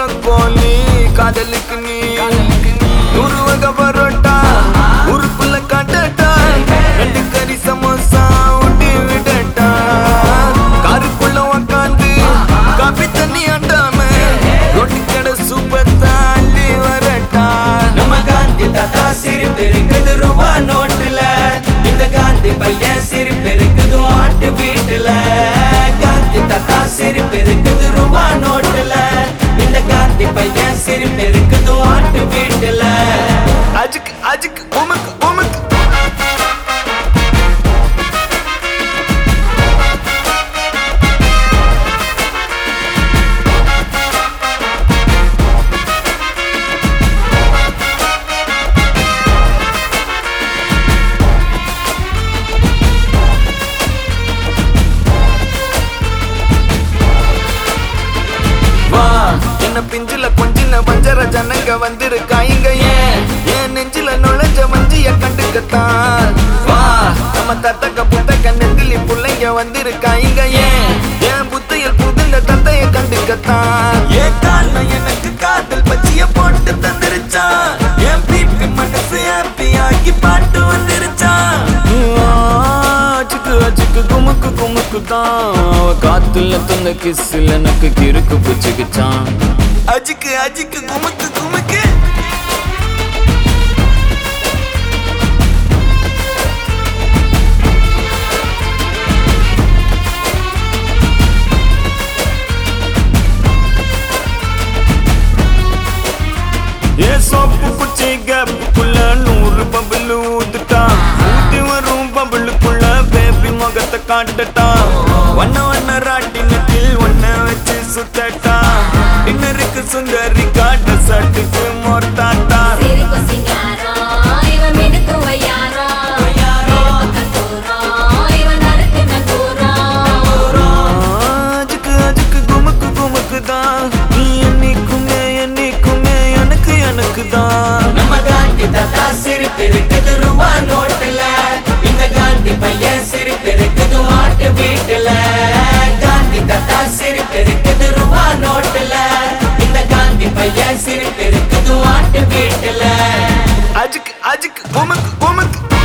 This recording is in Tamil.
ப்ரக்கோலி காதலுக்கு நீ நூறு வகை பரோட்டா ஊருக்குள்ள காட்டட்டா ரெண்டு கறி சமோசா ஊட்டி விடட்டா காருக்குள்ள உக்காந்து காபி தண்ணி அண்டாம ரொட்டி கடை சூப்பர் தாண்டி வரட்டா நம்ம காந்தி தாத்தா சிரிப்பு இருக்குது ரூபா நோட்டுல இந்த காந்தி பையன் சிரிப்பு இருக்குது மாட்டு வீட்டுல காந்தி தாத்தா சிரிப்பு இருக்குது ரூபா நோட்டுல இந்த காந்தி பையன் சிரிப்பு இருக்குது மாட்டு வீட்டுல அஜுக்கு அஜுக்கு உமக்கு உமக்கு வா என்ன பிஞ்சில கொஞ்சின வஞ்சர ஜனங்க வந்திருக்காங்க ஏன் என் நெஞ்சில நுழைஞ்ச வஞ்சிய கண்டுக்கத்தான் வா நம்ம தத்தக்க புத்தக்க நெந்திலி புள்ளைங்க வந்திருக்காங்க ஏன் என் புத்தையில் புகுந்த தத்தைய கண்டுக்கத்தான் ஏன் காரணம் எனக்கு காதல் பச்சிய போட்டு தந்துருச்சான் என் பிபி மனசு ஹாப்பி ஆக்கி பாட்டு வந்துருச்சான் அச்சுக்கு அச்சுக்கு குமுக்கு குமுக்கு தான் அவ காத்துல தந்த கிஸ்ல எனக்கு கிறுக்கு புச்சுக்குச்சான் அஜிக்கு அஜிக்கு குமுக்கு குமுக்கு ஏ சோப்பு குச்சி கேப்புக்குள்ள நூறு பபுள் ஊத்துட்டா ஊத்தி வரும் பபுளுக்குள்ள பேபி முகத்தை காட்டட்டா வண்ண வண்ண ராட்டினத்தில் ஒன்ன வச்சு சுத்தட்டா டின்னருக்கு சுந்தரி காட்ட சட்டுக்கு மொர்த்தாட்டா சிரிப்பு சிங்காரம் இவன் மினுக்கு வையாரம் கத்தூரம் இவன் நறுக்கு நங்கூரம் அஜுக்கு அஜுக்கு குமுக்கு குமுக்கு தான் நீ என்னைக்குமே என்னைக்குமே எனக்கு எனக்கு தான் நம்ம காந்தி தாத்தா சிரிப்பு இருக்குது ரூபா நோட்டுல இந்த காந்தி பையன் சிரிப்பு இருக்குது மாட்டு வீட்டுல காந்தி தாத்தா சிரிப்பு இருக்குது ரூபா நோட்டுல இந்த காந்தி பையன் சிரிப்பு இருக்குது மாட்டு வீட்டுல அஜுக்கு அஜுக்கு குமுக்கு குமுக்கு